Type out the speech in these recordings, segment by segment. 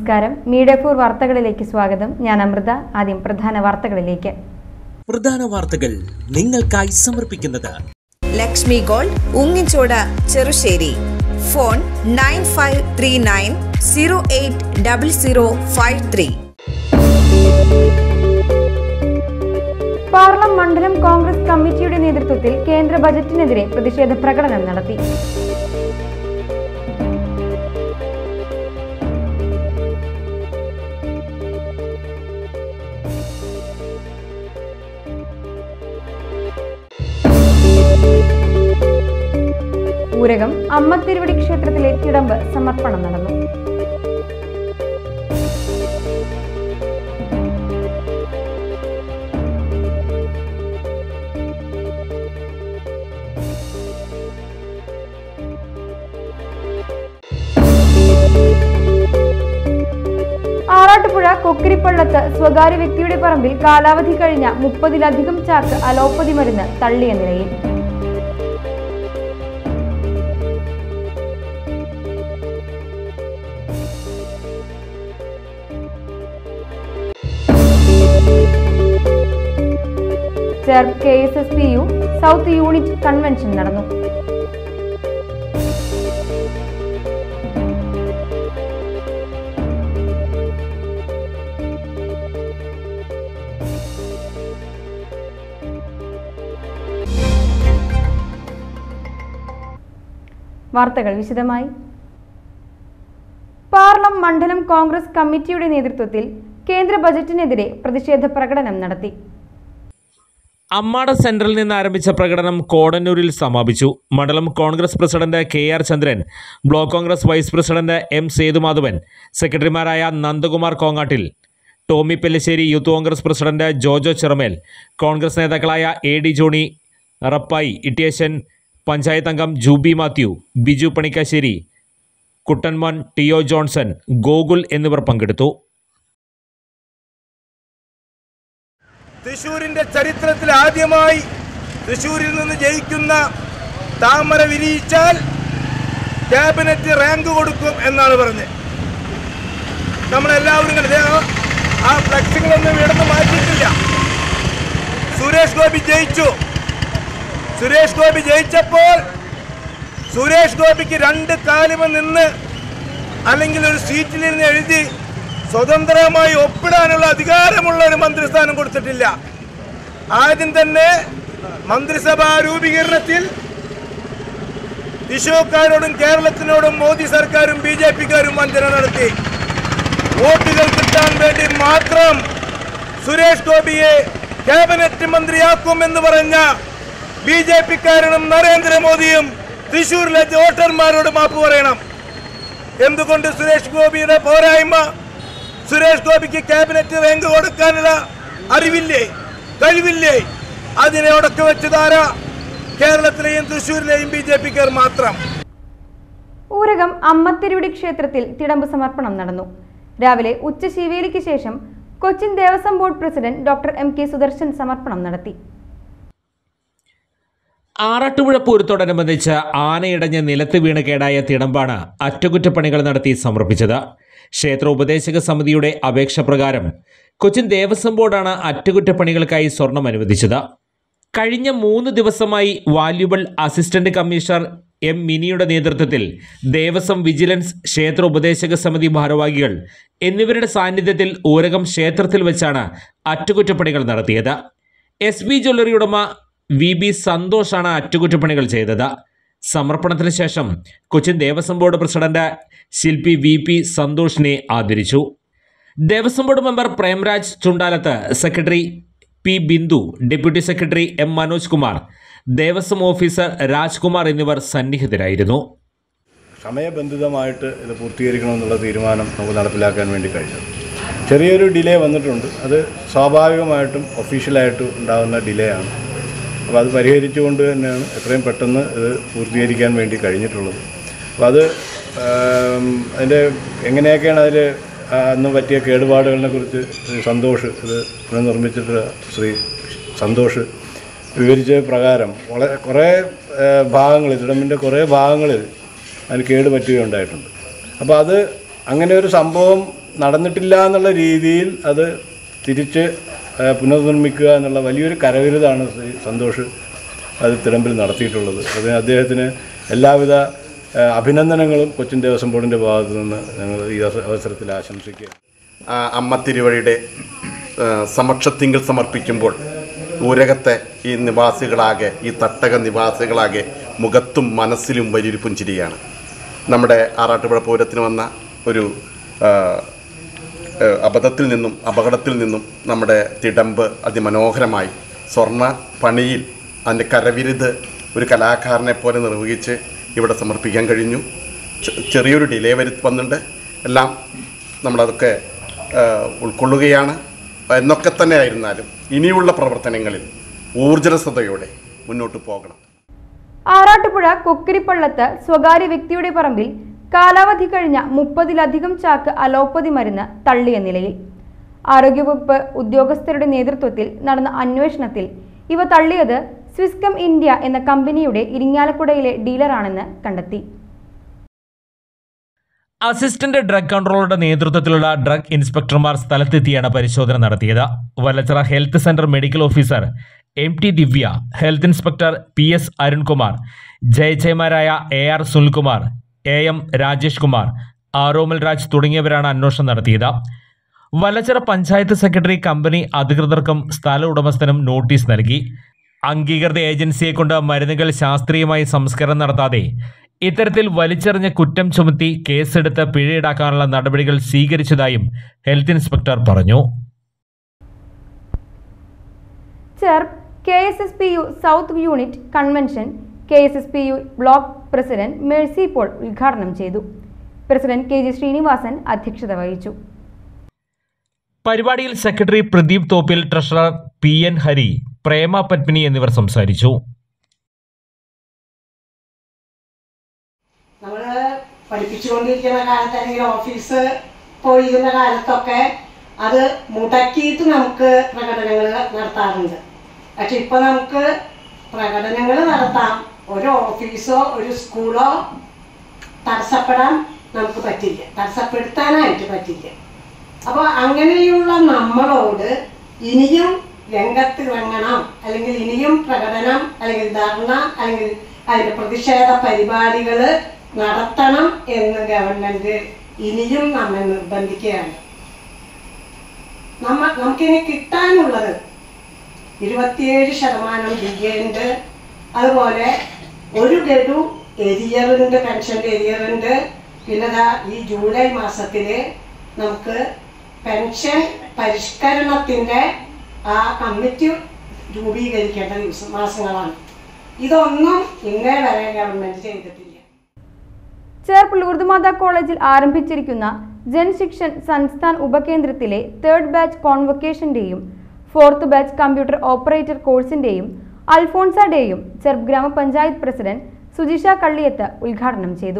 നമസ്കാരം media for വാർത്തകളിലേക്ക് സ്വാഗതം ഞാൻ അമൃത ആദ്യം പ്രധാന വാർത്തകളിലേക്ക് പ്രധാന വാർത്തകൾ നിങ്ങൾക്കായി സമർപ്പിക്കുന്നത് Lakshmi Gold Ungichod Cherussery phone nine five three nine zero eight double zero five three Parlam മണ്ഡലം കോൺഗ്രസ് കമ്മിറ്റിയുടെ നേതൃത്വത്തിൽ കേന്ദ്ര ബജറ്റിനെതിരെ പ്രതിഷേധ പ്രകടനം നടത്തി ഊരകം അമ്മത്തിരുവടി ക്ഷേത്രത്തിലെ തിടമ്പ് സമർപ്പണം നടന്നു ആറാട്ടുപുഴ കൊക്കിരിപ്പള്ളത്ത് സ്വകാര്യ വ്യക്തിയുടെ പറമ്പിൽ കാലാവധി കഴിഞ്ഞ മുപ്പതിലധികം ചാക്ക് അലോപ്പതി മരുന്ന് തള്ളിയ നിലയിൽ Cherpu K S S P U south unit convention നടന്നു വാർത്തകൾ വിശദമായി പാർലം മണ്ഡലം കോൺഗ്രസ് കമ്മിറ്റിയുടെ നേതൃത്വത്തിൽ കേന്ദ്ര ബജറ്റിനെതിരെ പ്രതിഷേധ പ്രകടനം നടത്തി അമ്മാട സെന്ററിൽ നിന്ന് ആരംഭിച്ച പ്രകടനം കോടന്നൂരിൽ സമാപിച്ചു മണ്ഡലം Congress president K R Chandran block Congress vice president M Sethumadhavan സെക്രട്ടറിമാരായ നന്ദകുമാർ കോങ്ങാട്ടിൽ ടോമി പെല്ലിശ്ശേരി യൂത്ത് കോൺഗ്രസ് പ്രസിഡന്റ് ജോജോ ചെറമേൽ കോൺഗ്രസ് നേതാക്കളായ എ ഡി ജോണി റപ്പായി ഇട്ടിയേശൻ പഞ്ചായത്ത് അംഗം ജൂബി മാത്യു ബിജു പണിക്കാശ്ശേരി കുട്ടൻമോൻ ടിയോ ജോൺസൺ ഗോകുൽ എന്നിവർ പങ്കെടുത്തു തൃശൂരിന്റെ ചരിത്രത്തിൽ ആദ്യമായി തൃശൂരിൽ നിന്ന് ജയിക്കുന്ന താമര വിരിയിച്ചാൽ ക്യാബിനറ്റ് റാങ്ക് കൊടുക്കും എന്നാണ് പറഞ്ഞത് നമ്മളെല്ലാവരും കണ്ടത് ആ- ആ ഫ്ലക്സുകളൊന്നും ഇടന്ന് മാറ്റിയിട്ടില്ല സുരേഷ് ഗോപി ജയിച്ചു സുരേഷ് ഗോപി ജയിച്ചപ്പോൾ സുരേഷ് ഗോപിക്ക് രണ്ട് കാലുമ നിന്ന് അല്ലെങ്കിൽ ഒരു സീറ്റിൽ നിന്ന് എഴുതി സ്വതന്ത്രമായി ഒപ്പിടാനുള്ള അധികാരമുള്ള ഒരു മന്ത്രിസ്ഥാനം കൊടുത്തിട്ടില്ല ആദ്യം തന്നെ മന്ത്രിസഭാ രൂപീകരണത്തിൽ തൃശൂർക്കാരോടും കേരളത്തിനോടും മോദി സർക്കാരും ബി ജെ പിക്കാരും വഞ്ചന നടത്തി വോട്ടുകൾ കിട്ടാൻ വേണ്ടി മാത്രം സുരേഷ് ഗോപിയെ ക്യാബിനറ്റ് മന്ത്രിയാക്കും എന്ന് പറഞ്ഞ ബി ജെ പിക്കാരനും നരേന്ദ്രമോദിയും തൃശൂരിലെ വോട്ടർമാരോട് മാപ്പ് പറയണം എന്തുകൊണ്ട് സുരേഷ് ഗോപിയുടെ പോരായ്മ സുരേഷ് ഗോപിക്ക് ക്യാബിനറ്റ് റാങ്ക് കൊടുക്കാനുള്ള അറിവില്ലേ കഴിവില്ലേ അതിനെ ഉടക്കി വെച്ചതാരാ കേരളത്തിലെയും തൃശ്ശൂരിലെയും ബി ജെ പിക്കാർ മാത്രം ഊരകം അമ്മത്തിരുവടി ക്ഷേത്രത്തിൽ തിടമ്പ് സമർപ്പണം നടന്നു രാവിലെ ഉച്ചശീവേലിക്ക് ശേഷം Cochin Devaswom board president doctor M K Sudarshan സമർപ്പണം നടത്തി ആറാട്ടുപുഴ പൂരത്തോടനുബന്ധിച്ച് ആനയിടഞ്ഞ് നിലത്ത് വീണ് കേടായ തിടമ്പാണ് അറ്റകുറ്റപ്പണികൾ നടത്തി സമർപ്പിച്ചത് ക്ഷേത്ര ഉപദേശക സമിതിയുടെ അപേക്ഷ പ്രകാരം കൊച്ചിൻ ദേവസ്വം ബോർഡാണ് അറ്റകുറ്റപ്പണികൾക്കായി സ്വർണം അനുവദിച്ചത് കഴിഞ്ഞ മൂന്ന് ദിവസമായി വാല്യുബിൾ അസിസ്റ്റന്റ് കമ്മീഷണർ എം മിനിയുടെ നേതൃത്വത്തിൽ ദേവസ്വം വിജിലൻസ് ക്ഷേത്ര ഉപദേശക സമിതി ഭാരവാഹികൾ എന്നിവരുടെ സാന്നിധ്യത്തിൽ ഊരകം ക്ഷേത്രത്തിൽ വെച്ചാണ് അറ്റകുറ്റപ്പണികൾ നടത്തിയത് എസ് ബി ജ്വല്ലറി ഉടമ വി ബി സന്തോഷാണ് അറ്റകുറ്റപ്പണികൾ ചെയ്തത് സമർപ്പണത്തിന് ശേഷം കൊച്ചിൻ ദേവസ്വം ബോർഡ് പ്രസിഡന്റ് ശില്പി വി പി സന്തോഷിനെ ആദരിച്ചു Devaswom board member Premraj Chundalath secretary P Bindu deputy secretary M Manoj Kumar Devaswom officer Rajkumar എന്നിവർ സന്നിഹിതരായിരുന്നു സമയബന്ധിതമായിട്ട് ഇത് പൂർത്തീകരിക്കണമെന്നുള്ള തീരുമാനം നമുക്ക് നടപ്പിലാക്കാൻ വേണ്ടി കഴിഞ്ഞത് ചെറിയൊരു ഡിലേ വന്നിട്ടുണ്ട് അത് സ്വാഭാവികമായിട്ടും ഒഫീഷ്യലായിട്ടും ഉണ്ടാകുന്ന ഡിലേ ആണ് അപ്പോൾ അത് പരിഹരിച്ചുകൊണ്ട് തന്നെയാണ് എത്രയും പെട്ടെന്ന് ഇത് പൂർത്തീകരിക്കാൻ വേണ്ടി കഴിഞ്ഞിട്ടുള്ളത് അപ്പോൾ അത് ആം, അതിൻ്റെ എങ്ങനെയൊക്കെയാണ് അതിൽ അന്ന് പറ്റിയ കേടുപാടുകളെ കുറിച്ച് ശ്രീ സന്തോഷ് ഇത് പുനർനിർമ്മിച്ചിട്ട് ശ്രീ സന്തോഷ് വിവരിച്ച പ്രകാരം വളരെ കുറേ ഭാഗങ്ങളിൽ തിടമ്പിൻ്റെ കുറേ ഭാഗങ്ങളിൽ അതിന് കേട് പറ്റുകയുണ്ടായിട്ടുണ്ട് അപ്പോൾ അത് അങ്ങനെ ഒരു സംഭവം നടന്നിട്ടില്ല എന്നുള്ള രീതിയിൽ അത് തിരിച്ച് ആ, പുനർനിർമ്മിക്കുക എന്നുള്ള വലിയൊരു കരവിരുതാണ് ശ്രീ സന്തോഷ് അത് തിടമ്പിൽ നടത്തിയിട്ടുള്ളത് അതിന് അദ്ദേഹത്തിന് എല്ലാവിധ ആ, അഭിനന്ദനങ്ങളും കൊച്ചിൻ ദേവസ്വം ബോർഡിൻ്റെ ഭാഗത്തു നിന്ന് ഞങ്ങൾ ഈ അവസ- അവസരത്തിൽ ആശംസിക്കുക ആ, അമ്മ തിരുവഴിയുടെ ആ, സമക്ഷത്തിങ്കിൽ സമർപ്പിക്കുമ്പോൾ ഊരകത്തെ ഈ നിവാസികളാകെ ഈ തട്ടക നിവാസികളാകെ മുഖത്തും മനസ്സിലും വലിയൊരു പുഞ്ചിരിയാണ് നമ്മുടെ ആറാട്ടുപുഴ പൂരത്തിന് വന്ന ഒരു ആ, ആ, അബദ്ധത്തിൽ നിന്നും അപകടത്തിൽ നിന്നും നമ്മുടെ തിടമ്പ് അതിമനോഹരമായി സ്വർണ്ണ പണിയിൽ അതിൻ്റെ കരവിരുത് ഒരു കലാകാരനെ പോലെ നിർവഹിച്ച് ഇവിടെ സമർപ്പിക്കാൻ കഴിഞ്ഞു ചെ- ചെറിയൊരു ഡിലേ വരുത്തി വന്നിട്ടുണ്ട് എല്ലാം നമ്മളതൊക്കെ ആ, ഉൾക്കൊള്ളുകയാണ് എന്നൊക്കെ തന്നെ ആയിരുന്നാലും ഇനിയുള്ള പ്രവർത്തനങ്ങളിൽ ഊർജ്ജസ്വതയോടെ മുന്നോട്ട് പോകണം ആറാട്ടുപുഴ കൊക്കരിപ്പള്ളത്ത് സ്വകാര്യ വ്യക്തിയുടെ പറമ്പിൽ കാലാവധി കഴിഞ്ഞ മുപ്പതിലധികം ചാക്ക് അലോപ്പതി മരുന്ന് തള്ളിയ നിലയിൽ ആരോഗ്യവകുപ്പ് ഉദ്യോഗസ്ഥരുടെ നേതൃത്വത്തിൽ നടന്ന അന്വേഷണത്തിൽ ഇവ തള്ളിയത് സ്വിസ്കം ഇന്ത്യ എന്ന കമ്പനിയുടെ ഇരിങ്ങാലക്കുടയിലെ ഡീലറാണെന്ന് കണ്ടെത്തി അസിസ്റ്റന്റ് ഡ്രഗ് കൺട്രോളറുടെ നേതൃത്വത്തിലുള്ള ഡ്രഗ് ഇൻസ്പെക്ടർമാർ സ്ഥലത്തെത്തിയാണ് പരിശോധന നടത്തിയത് Vallachira health centre medical officer M T Divya health inspector P S Arunkumar ജയജയമാരായ A R Sunilkumar A M Rajesh Kumar Aromal Raj തുടങ്ങിയവരാണ് അന്വേഷണം നടത്തിയത് വല്ലച്ചിറ പഞ്ചായത്ത് സെക്രട്ടറി കമ്പനി അധികൃതർക്കും സ്ഥല ഉടമസ്ഥനും നോട്ടീസ് നൽകി അംഗീകൃത ഏജൻസിയെ കൊണ്ട് മരുന്നുകൾ ശാസ്ത്രീയമായി സംസ്കരണം നടത്താതെ ഇത്തരത്തിൽ വലിച്ചെറിഞ്ഞ കുറ്റം ചുമത്തി കേസെടുത്ത് പിഴ ഈടാക്കാനുള്ള നടപടികൾ സ്വീകരിച്ചതായും ഹെൽത്ത് ഇൻസ്പെക്ടർ പറഞ്ഞു Cherpu K S S P U south unit convention K S S P U block president Mercy Paul ഉദ്ഘാടനം ചെയ്തു പ്രസിഡന്റ് കെ ജി ശ്രീനിവാസൻ അധ്യക്ഷത വഹിച്ചു പരിപാടിയിൽ secretary Pradeep Thoppil treasurer P N Hari Prema Padmini എന്നിവർ സംസാരിച്ചു നമ്മൾ പഠിപ്പിച്ചുകൊണ്ടിരിക്കുന്ന കാലത്ത് അല്ലെങ്കിൽ ഓഫീസ് പോയിരുന്ന കാലത്തൊക്കെ അത് മുടക്കിയിട്ട് നമുക്ക് പ്രകടനങ്ങൾ നടത്താറുണ്ട് പക്ഷെ ഇപ്പൊ നമുക്ക് പ്രകടനങ്ങൾ നടത്താം ഒരു ഓഫീസോ ഒരു സ്കൂളോ തടസ്സപ്പെടാൻ നമുക്ക് പറ്റില്ല തടസ്സപ്പെടുത്താനായിട്ട് പറ്റില്ല അപ്പോൾ അങ്ങനെയുള്ള നമ്മളോട് ഇനിയും രംഗത്ത് ഇറങ്ങണം അല്ലെങ്കിൽ ഇനിയും പ്രകടനം അല്ലെങ്കിൽ ധർണ അല്ലെങ്കിൽ അതിന്റെ പ്രതിഷേധ പരിപാടികൾ നടത്തണം എന്ന് ഗവൺമെന്റ് ഇനിയും നമ്മെ നിർബന്ധിക്കുകയാണ് നമ്മ നമുക്കിനി കിട്ടാനുള്ളത് ഇരുപത്തിയേഴ് ശതമാനം ഡിഗ്രിയുണ്ട് അതുപോലെ ഒരു ഗഡു എരിയറുണ്ട് പെൻഷൻ്റെ എരിയറുണ്ട് പിന്നെ ദാ ഈ ജൂലൈ മാസത്തിൽ നമുക്ക് പെൻഷൻ പരിഷ്കരണത്തിൻ്റെ ആ കമ്മിറ്റി രൂപീകരിക്കേണ്ട ദിവസം മാസങ്ങളാണ് ഇതൊന്നും ഇന്നേ വരെ ഗവൺമെന്റ് ചെയ്തിട്ടില്ല ചേർപ്പ് ലൂർദ്മാത കോളേജിൽ ആരംഭിച്ചിരിക്കുന്ന ജൻശിക്ഷൻ സംസ്ഥാൻ ഉപകേന്ദ്രത്തിലെ തേർഡ് ബാച്ച് കോൺവൊക്കേഷന്റെയും ഫോർത്ത് ബാച്ച് കമ്പ്യൂട്ടർ ഓപ്പറേറ്റർ കോഴ്സിന്റെയും അൽഫോൺസ ഡേയും ചെർപ്പ് ഗ്രാമപഞ്ചായത്ത് പ്രസിഡന്റ് സുജിഷ കള്ളിയത്ത് ഉദ്ഘാടനം ചെയ്തു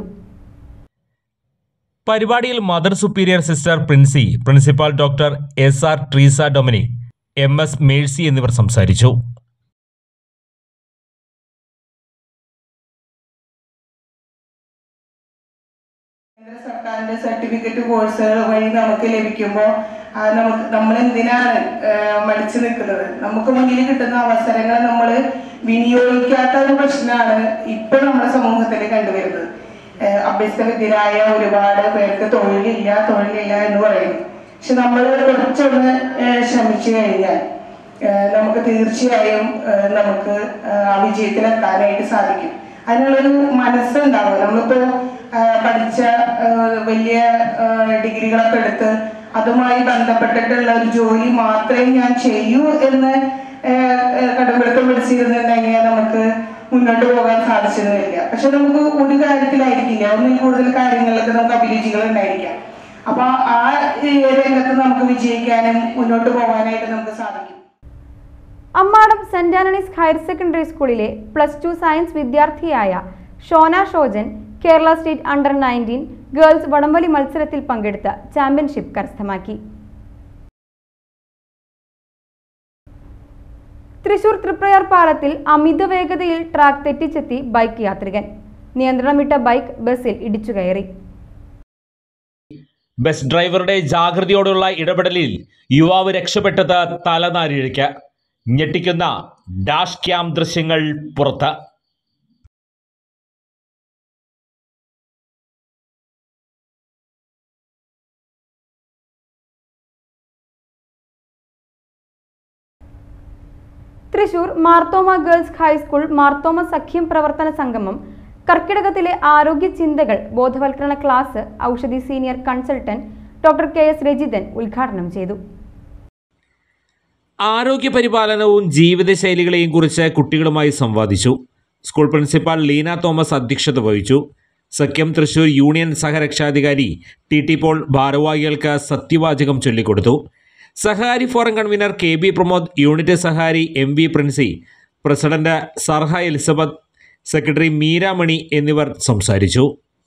പരിപാടിയിൽ mother superior sister Princy principal doctor S R Treesa Dominic M S Mercy എന്നിവർ സംസാരിച്ചു കേന്ദ്ര സർക്കാരിന്റെ സർട്ടിഫിക്കറ്റ് കോഴ്സുകൾ വഴി നമുക്ക് ലഭിക്കുമ്പോൾ നമുക്ക് നമ്മൾ എന്തിനാണ് ആ, മടിച്ചു നിൽക്കുന്നത് നമുക്ക് മുന്നിൽ കിട്ടുന്ന അവസരങ്ങൾ നമ്മൾ വിനിയോഗിക്കാത്ത ഒരു പ്രശ്നമാണ് ഇപ്പോൾ നമ്മുടെ സമൂഹത്തിൽ കണ്ടുവരുന്നത് ആ, അഭ്യസ്തവിദ്യരായ ഒരുപാട് പേർക്ക് തൊഴിലില്ല തൊഴിലില്ല എന്ന് പറയുന്നു പക്ഷെ നമ്മൾ കുറച്ചൊന്ന് ആ, ശ്രമിച്ചു കഴിഞ്ഞാൽ ആ, നമുക്ക് തീർച്ചയായും ആ, നമുക്ക് ആ, ആ വിജയത്തിലെത്താനായിട്ട് സാധിക്കും അതിനുള്ളൊരു മനസ്സുണ്ടാവും നമ്മളിപ്പോ ആ, പഠിച്ച ആ, വലിയ ആ, ഡിഗ്രികളൊക്കെ എടുത്ത് അതുമായി ബന്ധപ്പെട്ടിട്ടുള്ള ഒരു ജോലി മാത്രമേ ഞാൻ ചെയ്യൂ എന്ന് ആ, ആ, കടുംപിടുത്തം പിടിച്ചിരുന്നുണ്ടെങ്കിൽ നമുക്ക് മുന്നോട്ട് പോകാൻ സാധിച്ചിരുന്നില്ല പക്ഷെ നമുക്ക് ഒരു കാര്യത്തിലായിരിക്കില്ല ഒന്നിൽ കൂടുതൽ കാര്യങ്ങളിലൊക്കെ നമുക്ക് അഭിരുചികൾ ഉണ്ടായിരിക്കാം അപ്പൊ ആ ഈ രംഗത്ത് നമുക്ക് വിജയിക്കാനും മുന്നോട്ട് പോകാനായിട്ട് നമുക്ക് സാധിക്കും അമ്മാടം സെന്റ് ആന്റണീസ് ഹയർ സെക്കൻഡറി സ്കൂളിലെ പ്ലസ് ടു സയൻസ് വിദ്യാർത്ഥിയായ Shona Shojan Kerala state under nineteen girls വടംവലി മത്സരത്തിൽ പങ്കെടുത്ത് ചാമ്പ്യൻഷിപ്പ് കരസ്ഥമാക്കി തൃശൂർ തൃപ്രയാർ പാലത്തിൽ അമിത വേഗതയിൽ ട്രാക്ക് തെറ്റിച്ചെത്തി ബൈക്ക് യാത്രികൻ നിയന്ത്രണം വിട്ട ബൈക്ക് ബസ്സിൽ ഇടിച്ചു കയറി ബസ് ഡ്രൈവറുടെ ജാഗ്രതയോടുള്ള ഇടപെടലിൽ യുവാവ് രക്ഷപ്പെട്ടത് തലനാരിഴയ്ക്ക് ഞെട്ടിക്കുന്ന ഡാഷ് ക്യാം ദൃശ്യങ്ങൾ പുറത്ത് തൃശൂർ മാർത്തോമ ഗേൾസ് ഹൈസ്കൂൾ മാർത്തോമ സഖ്യം പ്രവർത്തന സംഗമം കർക്കിടകത്തിലെ ആരോഗ്യ ചിന്തകൾ ബോധവൽക്കരണ class Oushadhi senior consultant doctor K S Rajithan ഉദ്ഘാടനം ചെയ്തു ആരോഗ്യ പരിപാലനവും ജീവിതശൈലികളെയും കുറിച്ച് കുട്ടികളുമായി സംവാദിച്ചു സ്കൂൾ പ്രിൻസിപ്പാൾ ലീന തോമസ് അധ്യക്ഷത വഹിച്ചു സഖ്യം തൃശൂർ യൂണിയൻ സഹരക്ഷാധികാരി ടി ടി പോൾ ഭാരവാഹികൾക്ക് സത്യവാചകം ചൊല്ലിക്കൊടുത്തു Sahari forum convener K B Pramod unit Sahari M V Princy president Sarha Elizabeth secretary Meeramani എന്നിവർ സംസാരിച്ചു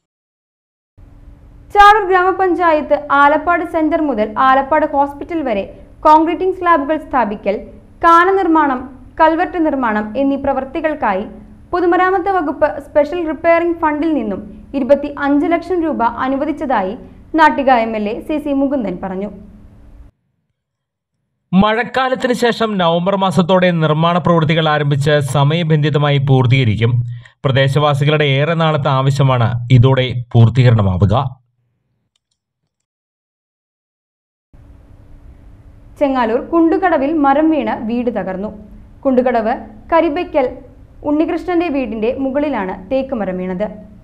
ചാടൂർ ഗ്രാമപഞ്ചായത്ത് ആലപ്പാട് സെന്റർ മുതൽ ആലപ്പാട് ഹോസ്പിറ്റൽ വരെ കോൺക്രീറ്റിംഗ് സ്ലാബുകൾ സ്ഥാപിക്കൽ കാന നിർമ്മാണം കൽവെട്ട് നിർമ്മാണം എന്നീ പ്രവൃത്തികൾക്കായി പൊതുമരാമത്ത് വകുപ്പ് സ്പെഷ്യൽ റിപ്പയറിംഗ് ഫണ്ടിൽ നിന്നും ഇരുപത്തി അഞ്ച് ലക്ഷം രൂപ അനുവദിച്ചതായി Nattika M L A C C Mukundan പറഞ്ഞു മഴക്കാലത്തിന് ശേഷം നവംബർ മാസത്തോടെ നിർമ്മാണ പ്രവൃത്തികൾ ആരംഭിച്ച് സമയബന്ധിതമായി പൂർത്തീകരിക്കും പ്രദേശവാസികളുടെ ഏറെ നാളത്തെ ആവശ്യമാണ് ഇതോടെ പൂർത്തീകരണമാവുക ചെങ്ങാലൂർ കുണ്ടുകടവിൽ മരം വീണ് വീട് തകർന്നു കുണ്ടുകടവ് കരിബയ്ക്കൽ ഉണ്ണികൃഷ്ണന്റെ വീടിന്റെ മുകളിലാണ് തേക്ക് മരം വീണത്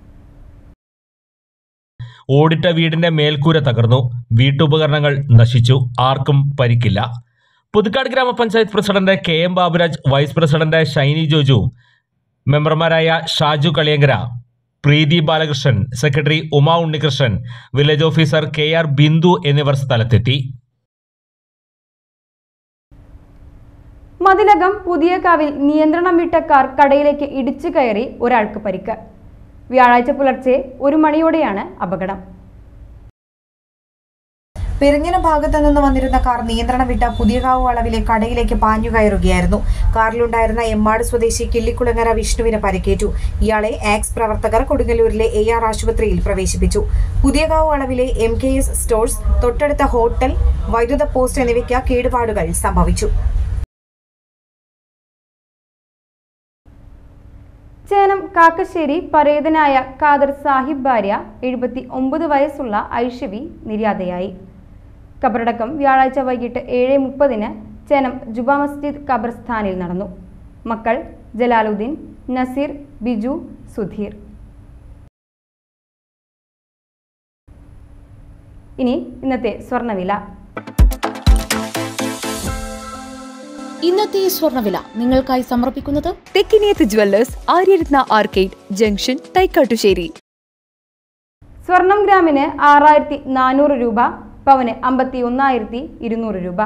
ഓടിട്ട വീടിന്റെ മേൽക്കൂര തകർന്നു വീട്ടുപകരണങ്ങൾ നശിച്ചു ആർക്കും പരിക്കില്ല പുതുക്കാട് ഗ്രാമപഞ്ചായത്ത് president K M Baburaj vice president Shiny Joju മെമ്പർമാരായ Shaju Kaliyankara Preethi Balakrishnan secretary Uma Unnikrishnan village officer K R Bindu എന്നിവർ സ്ഥലത്തെത്തി മതിലകം പുതിയ കാവിൽ നിയന്ത്രണം വിട്ട കാർ കടയിലേക്ക് ഇടിച്ചു കയറി ഒരാൾക്ക് പരിക്ക് വ്യാഴാഴ്ച പുലർച്ചെ ഒരു മണിയോടെയാണ് അപകടം പെരിഞ്ഞന ഭാഗത്തു നിന്ന് വന്നിരുന്ന കാർ നിയന്ത്രണം വിട്ട പുതിയകാവ് വളവിലെ കടയിലേക്ക് പാഞ്ഞു കയറുകയായിരുന്നു കാറിലുണ്ടായിരുന്ന എമ്മാട് സ്വദേശി കിള്ളിക്കുളങ്ങര വിഷ്ണുവിന് പരിക്കേറ്റു ഇയാളെ ആക്സ് പ്രവർത്തകർ കൊടുങ്ങല്ലൂരിലെ എ ആർ ആശുപത്രിയിൽ പ്രവേശിപ്പിച്ചു പുതിയകാവ് വളവിലെ എം കെ എസ് സ്റ്റോഴ്സ് തൊട്ടടുത്ത ഹോട്ടൽ വൈദ്യുത പോസ്റ്റ് എന്നിവയ്ക്ക് കേടുപാടുകൾ സംഭവിച്ചു ചേനം കാക്കശ്ശേരി പരേതനായ ഖാദർ സാഹിബ് ഭാര്യ എഴുപത്തി ഒമ്പത് വയസ്സുള്ള ഐഷവി നിര്യാതയായി ഖബറടക്കം വ്യാഴാഴ്ച വൈകിട്ട് ഏഴ് മുപ്പതിന് ചേനം ജുബ മസ്ജിദ് ഖബർസ്ഥാനിൽ നടന്നു മക്കൾ ജലാലുദ്ദീൻ നസീർ ബിജു സുധീർ ഇനി ഇന്നത്തെ സ്വർണ്ണവില ഇന്നത്തെ സ്വർണ്ണവില നിങ്ങൾക്കായി സമർപ്പിക്കുന്നത് Thekkiniyath jewellers Aryaratna arcade junction Thaikkattussery സ്വർണം ഗ്രാമിന് ആറായിരത്തി നാനൂറ് രൂപ പവന് അമ്പത്തി ഒന്നായിരത്തി ഇരുന്നൂറ് രൂപ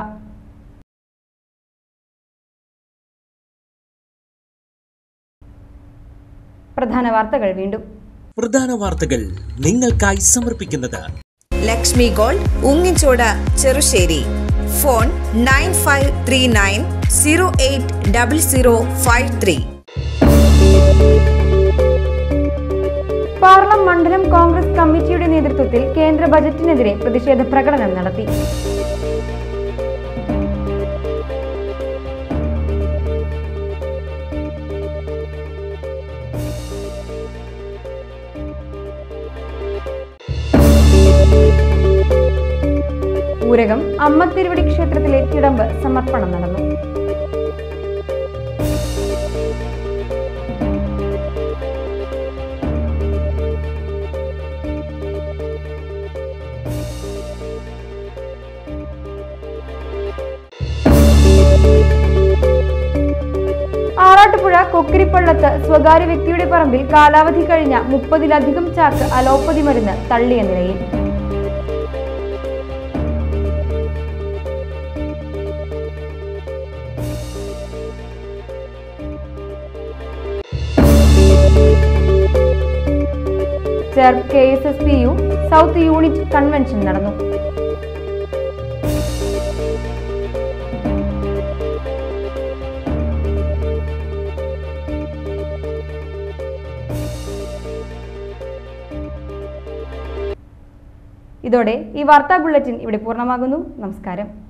പ്രധാന വാർത്തകൾ വീണ്ടും പ്രധാന വാർത്തകൾ നിങ്ങൾക്കായി സമർപ്പിക്കുന്നത് Lakshmi Gold Ungichod Cherussery phone nine five three nine zero eight double zero five three Parlam മണ്ഡലം കോൺഗ്രസ് കമ്മിറ്റിയുടെ നേതൃത്വത്തിൽ കേന്ദ്ര ബജറ്റിനെതിരെ പ്രതിഷേധ പ്രകടനം നടത്തി ഊരകം അമ്മ തിരുവടി ക്ഷേത്രത്തിലെ തിടമ്പ് സമർപ്പണം നടന്നു ആറാട്ടുപുഴ കൊക്കിരിപ്പള്ളത്ത് സ്വകാര്യ വ്യക്തിയുടെ പറമ്പിൽ കാലാവധി കഴിഞ്ഞ മുപ്പതിലധികം ചാക്ക് അലോപ്പതി മരുന്ന് തള്ളിയ നിലയിൽ Cherpu K S S P U south unit convention നടന്നു ഇതോടെ ഈ വാർത്താ ബുള്ളറ്റിൻ ഇവിടെ പൂർണ്ണമാകുന്നു നമസ്കാരം